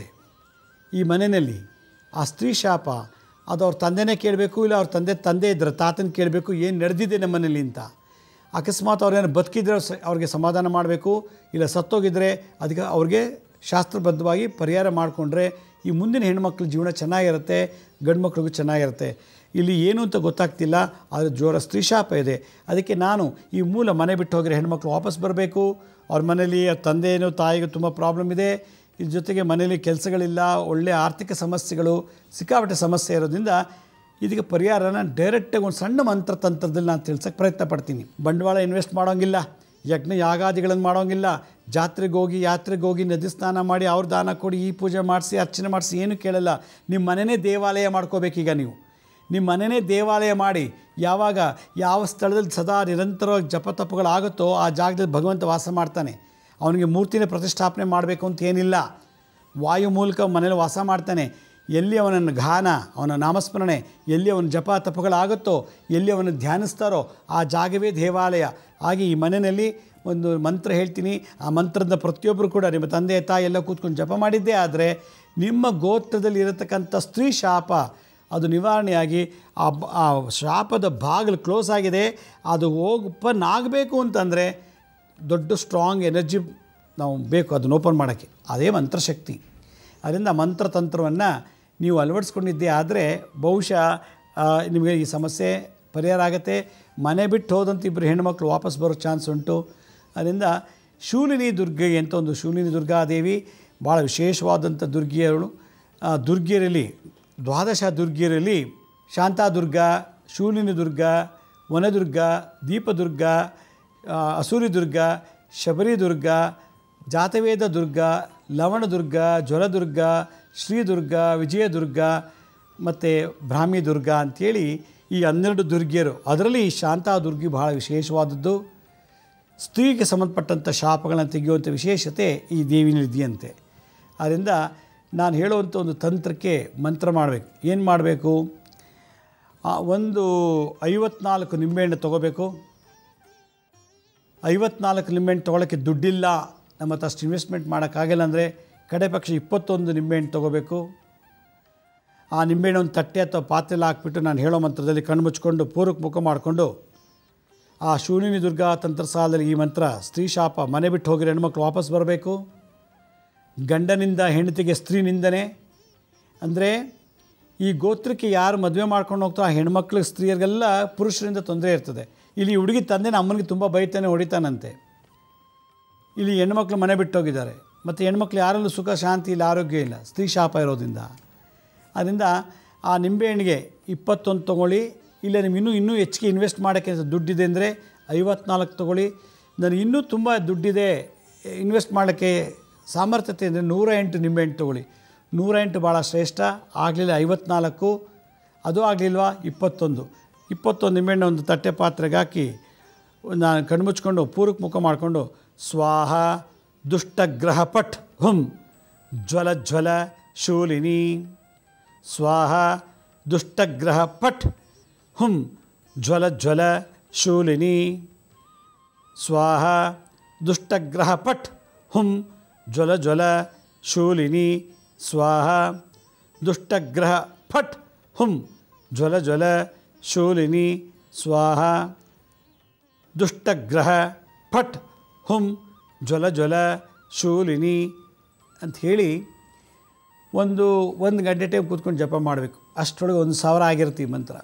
ಈ ಮನೆಯಲ್ಲಿ ಆ ಸ್ತ್ರೀ ಶಾಪ ಅದು ಅವ್ರ ತಂದೆನೇ ಕೇಳಬೇಕು ಇಲ್ಲ ಅವ್ರ ತಂದೆ ತಂದೆ ಇದ್ರೆ ತಾತನ ಕೇಳಬೇಕು ಏನು ನಡೆದಿದೆ ನಮ್ಮ ಮನೇಲಿ ಅಂತ ಅಕಸ್ಮಾತ್ ಅವ್ರೇನು ಬದುಕಿದ್ರೆ ಸ ಅವ್ರಿಗೆ ಸಮಾಧಾನ ಮಾಡಬೇಕು ಇಲ್ಲ ಸತ್ತೋಗಿದ್ರೆ ಅದಕ್ಕೆ ಅವ್ರಿಗೆ ಶಾಸ್ತ್ರಬದ್ಧವಾಗಿ ಪರಿಹಾರ ಮಾಡಿಕೊಂಡ್ರೆ ಈ ಮುಂದಿನ ಹೆಣ್ಮಕ್ಳ ಜೀವನ ಚೆನ್ನಾಗಿರುತ್ತೆ ಗಂಡು ಮಕ್ಳಿಗೂ ಚೆನ್ನಾಗಿರುತ್ತೆ ಇಲ್ಲಿ ಏನು ಅಂತ ಗೊತ್ತಾಗ್ತಿಲ್ಲ ಆದರೆ ಜೋರ ಸ್ತ್ರೀ ಶಾಪ ಇದೆ ಅದಕ್ಕೆ ನಾನು ಈ ಮೂಲ ಮನೆ ಬಿಟ್ಟು ಹೋಗಿರೋ ಹೆಣ್ಮಕ್ಳು ವಾಪಸ್ ಬರಬೇಕು ಅವ್ರ ಮನೇಲಿ ಅವ್ರ ತಂದೆಯೋ ತಾಯಿಗೂ ತುಂಬ ಪ್ರಾಬ್ಲಮ್ ಇದೆ ಇದ್ರ ಜೊತೆಗೆ ಮನೇಲಿ ಕೆಲಸಗಳಿಲ್ಲ ಒಳ್ಳೆಯ ಆರ್ಥಿಕ ಸಮಸ್ಯೆಗಳು ಸಿಕ್ಕಾಪಟ್ಟೆ ಸಮಸ್ಯೆ ಇರೋದ್ರಿಂದ ಇದಕ್ಕೆ ಪರಿಹಾರನ ಡೈರೆಕ್ಟಾಗಿ ಒಂದು ಸಣ್ಣ ಮಂತ್ರ ತಂತ್ರದಲ್ಲಿ ನಾನು ತಿಳ್ಸೋಕ್ಕೆ ಪ್ರಯತ್ನ ಪಡ್ತೀನಿ ಬಂಡವಾಳ ಇನ್ವೆಸ್ಟ್ ಮಾಡೋಂಗಿಲ್ಲ ಯಜ್ಞ ಯಾಗಾದಿಗಳನ್ನು ಮಾಡೋಂಗಿಲ್ಲ ಜಾತ್ರೆಗೆ ಹೋಗಿ ಯಾತ್ರೆಗೆ ಹೋಗಿ ನದಿ ಸ್ನಾನ ಮಾಡಿ ಅವ್ರ ದಾನ ಕೊಡಿ ಈ ಪೂಜೆ ಮಾಡಿಸಿ ಅರ್ಚನೆ ಮಾಡಿಸಿ ಏನು ಕೇಳಲ್ಲ ನಿಮ್ಮ ಮನೆಯೇ ದೇವಾಲಯ ಮಾಡ್ಕೋಬೇಕೀಗ ನೀವು ನಿಮ್ಮ ಮನೆಯೇ ದೇವಾಲಯ ಮಾಡಿ ಯಾವಾಗ ಯಾವ ಸ್ಥಳದಲ್ಲಿ ಸದಾ ನಿರಂತರವಾಗಿ ಜಪ ತಪ್ಪುಗಳಾಗುತ್ತೋ ಆ ಜಾಗದಲ್ಲಿ ಭಗವಂತ ವಾಸ ಮಾಡ್ತಾನೆ ಅವನಿಗೆ ಮೂರ್ತಿನ ಪ್ರತಿಷ್ಠಾಪನೆ ಮಾಡಬೇಕು ಅಂತ ಏನಿಲ್ಲ ವಾಯು ಮೂಲಕ ಮನೇಲಿ ವಾಸ ಮಾಡ್ತಾನೆ ಎಲ್ಲಿ ಅವನನ್ನು ಗಾನ ಅವನ ನಾಮಸ್ಮರಣೆ ಎಲ್ಲಿ ಅವನ ಜಪ ತಪ್ಪುಗಳಾಗುತ್ತೋ ಎಲ್ಲಿ ಅವನು ಧ್ಯಾನಿಸ್ತಾರೋ ಆ ಜಾಗವೇ ದೇವಾಲಯ ಹಾಗೆ ಈ ಮನೆಯಲ್ಲಿ ಒಂದು ಮಂತ್ರ ಹೇಳ್ತೀನಿ ಆ ಮಂತ್ರದ ಪ್ರತಿಯೊಬ್ಬರು ಕೂಡ ನಿಮ್ಮ ತಂದೆ ತಾಯಿ ಎಲ್ಲ ಕೂತ್ಕೊಂಡು ಜಪ ಮಾಡಿದ್ದೇ ಆದರೆ ನಿಮ್ಮ ಗೋತ್ರದಲ್ಲಿ ಇರತಕ್ಕಂಥ ಸ್ತ್ರೀ ಶಾಪ ಅದು ನಿವಾರಣೆಯಾಗಿ ಆ ಬ- ಆ ಶಾಪದ ಬಾಗಿಲು ಕ್ಲೋಸ್ ಆಗಿದೆ ಅದು ಓಪನ್ ಆಗಬೇಕು ಅಂತಂದರೆ ದೊಡ್ಡ ಸ್ಟ್ರಾಂಗ್ ಎನರ್ಜಿ ನಾವು ಬೇಕು ಅದನ್ನ ಓಪನ್ ಮಾಡೋಕ್ಕೆ ಅದೇ ಮಂತ್ರಶಕ್ತಿ ಅದರಿಂದ ಮಂತ್ರತಂತ್ರವನ್ನು ನೀವು ಅಳವಡಿಸ್ಕೊಂಡಿದ್ದೇ ಆದರೆ ಬಹುಶಃ ಆ, ನಿಮಗೆ ಈ ಸಮಸ್ಯೆ ಪರಿಹಾರ ಆಗುತ್ತೆ ಮನೆ ಬಿಟ್ಟು ಹೋದಂಥ ಇಬ್ಬರು ಹೆಣ್ಮಕ್ಳು ವಾಪಸ್ ಬರೋ ಚಾನ್ಸ್ ಉಂಟು ಅದರಿಂದ ಶೂಲಿನಿ ದುರ್ಗೆ ಅಂತ ಒಂದು ಶೂಲಿನಿ ದುರ್ಗಾದೇವಿ ಭಾಳ ವಿಶೇಷವಾದಂಥ ದುರ್ಗಿಯರು ಆ ದುರ್ಗಿಯರಲ್ಲಿ ದ್ವಾದಶ ದುರ್ಗಿಯರಲ್ಲಿ ಶಾಂತಾದುರ್ಗ ಶೂಲಿನಿ ದುರ್ಗ ವನದುರ್ಗ ದೀಪದುರ್ಗ ಆ, ಅಸೂರಿದುರ್ಗ ಶಬರಿದುರ್ಗ ಜಾತವೇದ ದುರ್ಗ ಲವಣದುರ್ಗ ಜ್ವರದುರ್ಗ ಶ್ರೀದುರ್ಗ ವಿಜಯದುರ್ಗ ಮತ್ತು ಬ್ರಾಹ್ಮಿ ದುರ್ಗ ಅಂಥೇಳಿ ಈ ಹನ್ನೆರಡು ದುರ್ಗಿಯರು ಅದರಲ್ಲಿ ಈ ಶಾಂತಾದುರ್ಗಿ ಬಹಳ ವಿಶೇಷವಾದದ್ದು ಸ್ತ್ರೀಗೆ ಸಂಬಂಧಪಟ್ಟಂಥ ಶಾಪಗಳನ್ನು ತೆಗೆಯುವಂಥ ವಿಶೇಷತೆ ಈ ದೇವಿನಲ್ಲಿ ಇದೆಯಂತೆ ಆದ್ದರಿಂದ ನಾನು ಹೇಳುವಂಥ ಒಂದು ತಂತ್ರಕ್ಕೆ ಮಂತ್ರ ಮಾಡಬೇಕು ಏನು ಮಾಡಬೇಕು ಒಂದು ಐವತ್ನಾಲ್ಕು ನಿಂಬೆಹಣ್ಣು ತೊಗೋಬೇಕು ಐವತ್ನಾಲ್ಕು ನಿಂಬೆಹಣ್ಣು ತೊಗೊಳಕ್ಕೆ ದುಡ್ಡಿಲ್ಲ ನಮ್ಮ ಹತ್ರ ಅಷ್ಟು ಇನ್ವೆಸ್ಟ್ಮೆಂಟ್ ಮಾಡೋಕ್ಕಾಗಿಲ್ಲ ಅಂದರೆ ಕಡೆ ಪಕ್ಷ ಇಪ್ಪತ್ತೊಂದು ನಿಂಬೆಹಣ್ಣು ತೊಗೋಬೇಕು ಆ ನಿಂಬೆಹಣ್ಣು ಒಂದು ತಟ್ಟೆ ಅಥವಾ ಪಾತ್ರೆಯಲ್ಲಿ ಹಾಕ್ಬಿಟ್ಟು ನಾನು ಹೇಳೋ ಮಂತ್ರದಲ್ಲಿ ಕಣ್ಣು ಮುಚ್ಕೊಂಡು ಪೂರ್ವಕ್ಕೆ ಮುಖ ಮಾಡಿಕೊಂಡು ಆ ಶೂನ್ಯನಿ ದುರ್ಗಾ ತಂತ್ರಸಾಲದಲ್ಲಿ ಈ ಮಂತ್ರ ಸ್ತ್ರೀ ಶಾಪ ಮನೆ ಬಿಟ್ಟು ಹೋಗಿರೋ ಹೆಣ್ಮಕ್ಳು ವಾಪಸ್ ಬರಬೇಕು ಗಂಡನಿಂದ ಹೆಂಡತಿಗೆ ಸ್ತ್ರೀ ನಿಂದನೆ ಅಂದರೆ ಈ ಗೋತ್ರಕ್ಕೆ ಯಾರು ಮದುವೆ ಮಾಡ್ಕೊಂಡು ಹೋಗ್ತಾರೋ ಆ ಹೆಣ್ಮಕ್ಳು ಸ್ತ್ರೀಯರಿಗೆಲ್ಲ ಪುರುಷರಿಂದ ತೊಂದರೆ ಇರ್ತದೆ ಇಲ್ಲಿ ಹುಡುಗಿ ತಂದೆನ ಅಮ್ಮನಿಗೆ ತುಂಬ ಬೈತಾನೆ ಹೊಡಿತಾನಂತೆ ಇಲ್ಲಿ ಹೆಣ್ಮಕ್ಳು ಮನೆ ಬಿಟ್ಟೋಗಿದ್ದಾರೆ ಮತ್ತು ಹೆಣ್ಮಕ್ಳು ಯಾರಲ್ಲೂ ಸುಖ ಶಾಂತಿ ಇಲ್ಲ ಆರೋಗ್ಯ ಇಲ್ಲ ಸ್ತ್ರೀ ಶಾಪ ಇರೋದ್ರಿಂದ ಅದರಿಂದ ಆ ನಿಂಬೆಹಣ್ಣಿಗೆ ಇಪ್ಪತ್ತೊಂದು ತೊಗೊಳ್ಳಿ ಇಲ್ಲ ನಿಮ್ಗೆ ಇನ್ನೂ ಇನ್ನೂ ಹೆಚ್ಚಿಗೆ ಇನ್ವೆಸ್ಟ್ ಮಾಡೋಕ್ಕೆ ದುಡ್ಡಿದೆ ಅಂದರೆ ಐವತ್ನಾಲ್ಕು ತೊಗೊಳ್ಳಿ ನನಗೆ ಇನ್ನೂ ತುಂಬ ದುಡ್ಡಿದೆ ಇನ್ವೆಸ್ಟ್ ಮಾಡೋಕ್ಕೆ ಸಾಮರ್ಥ್ಯತೆ ಅಂದರೆ ನೂರ ಎಂಟು ನಿಂಬೆಹಣ್ಣು ತೊಗೊಳ್ಳಿ ನೂರ ಎಂಟು ಭಾಳ ಶ್ರೇಷ್ಠ ಆಗಲಿಲ್ಲ ಐವತ್ನಾಲ್ಕು ಅದು ಆಗಲಿಲ್ವಾ ಇಪ್ಪತ್ತೊಂದು ಇಪ್ಪತ್ತೊಂದು ನಿಂಬೆಹಣ್ಣು ಒಂದು ತಟ್ಟೆ ಪಾತ್ರೆಗೆ ಹಾಕಿ ನಾನು ಕಣ್ಮುಚ್ಕೊಂಡು ಪೂರ್ವಕ್ಕೆ ಮುಖ ಮಾಡಿಕೊಂಡು ಸ್ವಾಹ ದುಷ್ಟಗ್ರಹ ಪಟ್ ಹುಂ ಜ್ವಲ ಜ್ವಲ ಶೂಲಿನಿ ಸ್ವಾಹ ದುಷ್ಟಗ್ರಹ ಪಟ್ ಹುಂ ಜ್ವಲ ಜ್ವಲ ಶೂಲಿನಿ ಸ್ವಾಹ ದುಷ್ಟಗ್ರಹ ಪಟ್ ಹುಂ ಜ್ವಲ ಜ್ವಲ ಶೂಲಿನಿ ಸ್ವಾಹ ದುಷ್ಟಗ್ರಹ ಫಟ್ ಹುಂ ಜ್ವಲ ಜ್ವಲ ಶೂಲಿನಿ ಸ್ವಾಹ ದುಷ್ಟಗ್ರಹ ಫಟ್ ಹುಂ ಜ್ವಲ ಜ್ವಲ ಶೂಲಿನಿ ಅಂತ ಹೇಳಿ ಒಂದು ಒಂದು ಗಂಟೆ ಟೈಮ್ ಕೂತ್ಕೊಂಡು ಜಪ ಮಾಡಬೇಕು ಅಷ್ಟರೊಳಗೆ ಒಂದು ಸಾವಿರ ಆಗಿರುತ್ತೆ ಈ ಮಂತ್ರ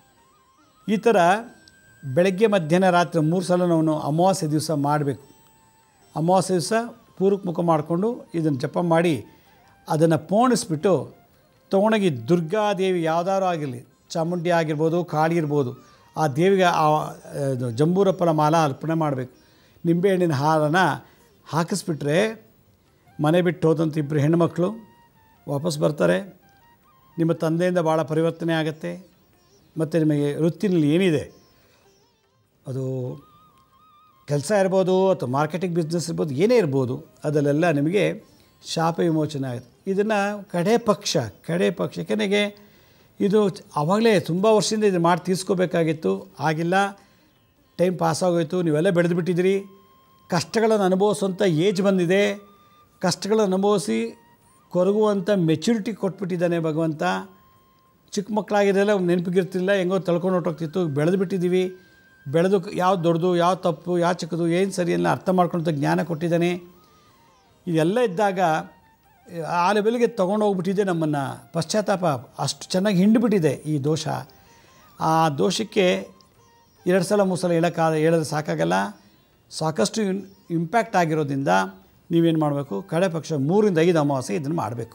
ಈ ಥರ ಬೆಳಗ್ಗೆ ಮಧ್ಯಾಹ್ನ ರಾತ್ರಿ ಮೂರು ಸಲ ನಾವು ಅಮಾವಾಸ್ಯೆ ದಿವಸ ಮಾಡಬೇಕು ಅಮಾವಾಸ್ಯೆ ದಿವಸ ಪೂರ್ವಕ್ಕೆ ಮುಖ ಮಾಡಿಕೊಂಡು ಇದನ್ನು ಜಪ ಮಾಡಿ ಅದನ್ನು ಪೋಣಿಸ್ಬಿಟ್ಟು ತೊಗೊಂಡೋಗಿ ದುರ್ಗಾದೇವಿ ಯಾವ್ದಾದ್ರು ಆಗಿರಲಿ ಚಾಮುಂಡಿ ಆಗಿರ್ಬೋದು ಕಾಳಿ ಇರ್ಬೋದು ಆ ದೇವಿಗೆ ಆ ಇದು ಜಂಬೂರ ಫಲ ಮಾಲ ಅರ್ಪಣೆ ಮಾಡಬೇಕು ನಿಂಬೆಹಣ್ಣಿನ ಹಾರನ ಹಾಕಿಸ್ಬಿಟ್ರೆ ಮನೆ ಬಿಟ್ಟು ಹೋದಂಥ ಇಬ್ಬರು ಹೆಣ್ಣುಮಕ್ಕಳು ವಾಪಸ್ ಬರ್ತಾರೆ ನಿಮ್ಮ ತಂದೆಯಿಂದ ಭಾಳ ಪರಿವರ್ತನೆ ಆಗುತ್ತೆ ಮತ್ತು ನಿಮಗೆ ವೃತ್ತಿನಲ್ಲಿ ಏನಿದೆ ಅದು ಕೆಲಸ ಇರ್ಬೋದು ಅಥವಾ ಮಾರ್ಕೆಟಿಂಗ್ ಬಿಸ್ನೆಸ್ ಇರ್ಬೋದು ಏನೇ ಇರ್ಬೋದು ಅದರಲ್ಲೆಲ್ಲ ನಿಮಗೆ ಶಾಪ ವಿಮೋಚನೆ ಆಗುತ್ತೆ ಇದನ್ನು ಕಡೆ ಪಕ್ಷ ಕಡೆ ಪಕ್ಷ ಯಾಕೆಂದರೆ ಇದು ಆವಾಗಲೇ ತುಂಬ ವರ್ಷದಿಂದ ಇದು ಮಾಡಿ ತೀರ್ಸ್ಕೋಬೇಕಾಗಿತ್ತು ಆಗಿಲ್ಲ ಟೈಮ್ ಪಾಸ್ ಆಗೋಯ್ತು ನೀವೆಲ್ಲ ಬೆಳೆದು ಬಿಟ್ಟಿದ್ದೀರಿ ಕಷ್ಟಗಳನ್ನು ಅನುಭವಿಸುವಂಥ ಏಜ್ ಬಂದಿದೆ ಕಷ್ಟಗಳನ್ನು ಅನುಭವಿಸಿ ಕೊರಗುವಂಥ ಮೆಚುರಿಟಿ ಕೊಟ್ಬಿಟ್ಟಿದ್ದಾನೆ ಭಗವಂತ ಚಿಕ್ಕ ಮಕ್ಕಳಾಗಿರಲ್ಲ ನೆನಪಿಗಿರ್ತಿಲ್ಲ ಹೆಂಗೋ ತಳ್ಕೊಂಡು ಹೊಟ್ಟೋಗ್ತಿತ್ತು ಬೆಳೆದು ಬಿಟ್ಟಿದ್ದೀವಿ ಬೆಳೆದು ಯಾವ್ದು ದೊಡ್ಡದು ಯಾವ ತಪ್ಪು ಯಾವ ಚಿಕ್ಕದು ಏನು ಸರಿ ಎಲ್ಲ ಅರ್ಥ ಮಾಡ್ಕೊಳ್ತ ಜ್ಞಾನ ಕೊಟ್ಟಿದ್ದಾನೆ ಇದೆಲ್ಲ ಇದ್ದಾಗ ಆ ಲೆವೆಲ್ಗೆ ತೊಗೊಂಡು ಹೋಗ್ಬಿಟ್ಟಿದೆ ನಮ್ಮನ್ನು ಪಶ್ಚಾತ್ತಾಪ ಅಷ್ಟು ಚೆನ್ನಾಗಿ ಹಿಂಡಿಬಿಟ್ಟಿದೆ ಈ ದೋಷ ಆ ದೋಷಕ್ಕೆ ಎರಡು ಸಲ ಮೂರು ಸಲ ಹೇಳೋಕ್ಕಾಗ ಹೇಳಿದ್ರೆ ಸಾಕಾಗಲ್ಲ ಸಾಕಷ್ಟು ಇನ್ ಇಂಪ್ಯಾಕ್ಟ್ ಆಗಿರೋದ್ರಿಂದ ನೀವೇನು ಮಾಡಬೇಕು ಕಡೆ ಪಕ್ಷ ಮೂರಿಂದ ಐದು ಅಮಾವಾಸ್ಯೆ ಇದನ್ನು ಮಾಡಬೇಕು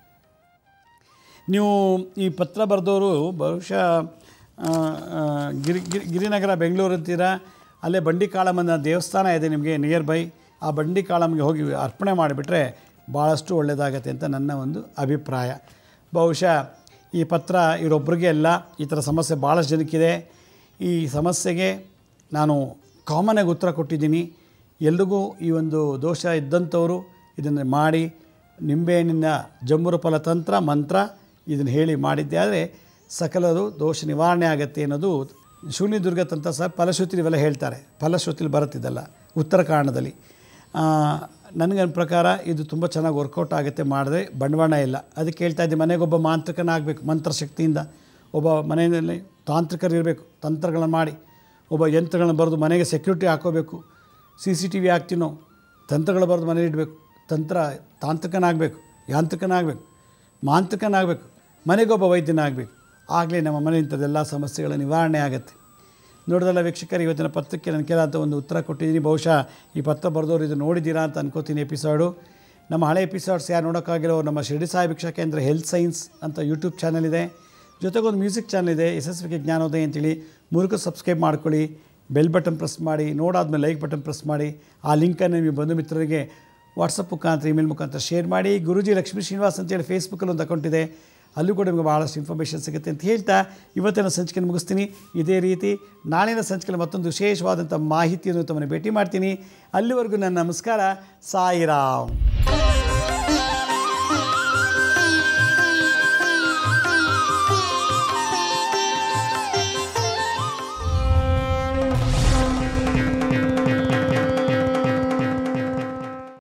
ನೀವು ಈ ಪತ್ರ ಬರೆದವರು ಬಹುಶಃ ಆ, ಆ, ಗಿರಿ ಗಿರಿ ಗಿರಿನಗರ ಬೆಂಗಳೂರು ಅಂತೀರ ಅಲ್ಲೇ ಬಂಡಿ ಕಾಳಮ್ಮನ ದೇವಸ್ಥಾನ ಇದೆ ನಿಮಗೆ ನಿಯರ್ ಬೈ ಆ ಬಂಡಿ ಕಾಳಮ್ಮಗೆ ಹೋಗಿ ಅರ್ಪಣೆ ಮಾಡಿಬಿಟ್ರೆ ಭಾಳಷ್ಟು ಒಳ್ಳೆಯದಾಗತ್ತೆ ಅಂತ ನನ್ನ ಒಂದು ಅಭಿಪ್ರಾಯ ಬಹುಶಃ ಈ ಪತ್ರ ಇವರೊಬ್ಬರಿಗೆ ಅಲ್ಲ ಈ ಥರ ಸಮಸ್ಯೆ ಭಾಳಷ್ಟು ಜನಕ್ಕಿದೆ ಈ ಸಮಸ್ಯೆಗೆ ನಾನು ಕಾಮನಾಗಿ ಉತ್ತರ ಕೊಟ್ಟಿದ್ದೀನಿ ಎಲ್ರಿಗೂ ಈ ಒಂದು ದೋಷ ಇದ್ದಂಥವರು ಇದನ್ನು ಮಾಡಿ ನಿಂಬೆಹಣ್ಣಿನ ಜಂಬೂರ ಫಲ ತಂತ್ರ ಮಂತ್ರ ಇದನ್ನು ಹೇಳಿ ಮಾಡಿದ್ದೆ ಆದರೆ ಸಕಲರು ದೋಷ ನಿವಾರಣೆ ಆಗುತ್ತೆ ಅನ್ನೋದು ಶೂನ್ಯ ದುರ್ಗ ತಂತ್ರ ಸಹ ಫಲಶ್ರುತಿ ಇವೆಲ್ಲ ಹೇಳ್ತಾರೆ ಫಲಶ್ರುತಿಲಿ ಬರುತ್ತಿದ್ದಲ್ಲ ಉತ್ತರ ಕಾರಣದಲ್ಲಿ ನನಗೆ ಪ್ರಕಾರ ಇದು ತುಂಬ ಚೆನ್ನಾಗಿ ವರ್ಕೌಟ್ ಆಗುತ್ತೆ ಮಾಡಿದ್ರೆ ಬಂಡವಾಳ ಇಲ್ಲ ಅದಕ್ಕೆ ಹೇಳ್ತಾ ಇದ್ದೆ ಮನೆಗೊಬ್ಬ ಮಾಂತ್ರಿಕನಾಗಬೇಕು ಮಂತ್ರಶಕ್ತಿಯಿಂದ ಒಬ್ಬ ಮನೆಯಲ್ಲಿ ತಾಂತ್ರಿಕರು ಇರಬೇಕು ತಂತ್ರಗಳನ್ನು ಮಾಡಿ ಒಬ್ಬ ಯಂತ್ರಗಳನ್ನ ಬರೆದು ಮನೆಗೆ ಸೆಕ್ಯೂರಿಟಿ ಹಾಕೋಬೇಕು ಸಿ ಸಿ ಟಿ ವಿ ಹಾಕ್ತೀನೋ ತಂತ್ರಗಳು ಬರೆದು ಮನೇಲಿ ಇಡಬೇಕು ತಂತ್ರ ತಾಂತ್ರಿಕನಾಗಬೇಕು ಯಾಂತ್ರಿಕನಾಗಬೇಕು ಮಾಂತ್ರಿಕನಾಗಬೇಕು ಮನೆಗೊಬ್ಬ ವೈದ್ಯನಾಗಬೇಕು ಆಗಲೇ ನಮ್ಮ ಮನೆ ಇಂಥದ್ದೆಲ್ಲ ಸಮಸ್ಯೆಗಳ ನಿವಾರಣೆ ಆಗುತ್ತೆ ನೋಡಿದಲ್ಲ ವೀಕ್ಷಕರು ಇವತ್ತಿನ ಪತ್ರಕ್ಕೆ ನಾನು ಕೇಳಂತ ಒಂದು ಉತ್ತರ ಕೊಟ್ಟಿದ್ದೀನಿ ಬಹುಶಃ ಈ ಪತ್ರ ಬರೆದವರು ಇದು ನೋಡಿದ್ದೀರಾ ಅಂತ ಅನ್ಕೋತೀನಿ ಎಪಿಸೋಡು ನಮ್ಮ ಹಳೆ ಎಪಿಸೋಡ್ಸ್ ಯಾರು ನೋಡೋಕ್ಕಾಗಿರೋ ನಮ್ಮ ಶಿರಡಿ ಸಾಯಿ ಭಿಕ್ಷಾ ಕೇಂದ್ರ ಹೆಲ್ತ್ ಸೈನ್ಸ್ ಅಂತ ಯೂಟ್ಯೂಬ್ ಚಾನಲ್ ಇದೆ ಜೊತೆಗೆ ಒಂದು ಮ್ಯೂಸಿಕ್ ಚಾನಲ್ ಇದೆ ಯಶಸ್ವಿಗೆ ಜ್ಞಾನೋದಯ ಅಂತೇಳಿ ಮೂರಕ್ಕೂ ಸಬ್ಸ್ಕ್ರೈಬ್ ಮಾಡ್ಕೊಳ್ಳಿ ಬೆಲ್ ಬಟನ್ ಪ್ರೆಸ್ ಮಾಡಿ ನೋಡಾದ್ಮೇಲೆ ಲೈಕ್ ಬಟನ್ ಪ್ರೆಸ್ ಮಾಡಿ ಆ ಲಿಂಕನ್ನು ನಿಮ್ಮ ಬಂಧು ಮಿತ್ರರಿಗೆ ವಾಟ್ಸಪ್ ಮುಖಾಂತರ ಇಮೇಲ್ ಮುಖಾಂತರ ಶೇರ್ ಮಾಡಿ ಗುರುಜಿ ಲಕ್ಷ್ಮೀ ಶ್ರೀನಿವಾಸ್ ಅಂತೇಳಿ ಫೇಸ್ಬುಕ್ಕಲ್ಲಿ ಒಂದು ಅಕೌಂಟ್ ಇದೆ ಅಲ್ಲೂ ಕೂಡ ನಿಮಗೆ ಭಾಳಷ್ಟು ಇನ್ಫಾರ್ಮೇಷನ್ ಸಿಗುತ್ತೆ ಅಂತ ಹೇಳ್ತಾ ಇವತ್ತಿನ ಸಂಚಿಕೆ ಮುಗಿಸ್ತೀನಿ ಇದೇ ರೀತಿ ನಾಳಿನ ಸಂಚಿಕೆಯಲ್ಲಿ ಮತ್ತೊಂದು ವಿಶೇಷವಾದಂಥ ಮಾಹಿತಿಯನ್ನು ತಮ್ಮನ್ನು ಭೇಟಿ ಮಾಡ್ತೀನಿ ಅಲ್ಲಿವರೆಗೂ ನನ್ನ ನಮಸ್ಕಾರ ಸಾಯಿರಾಮ್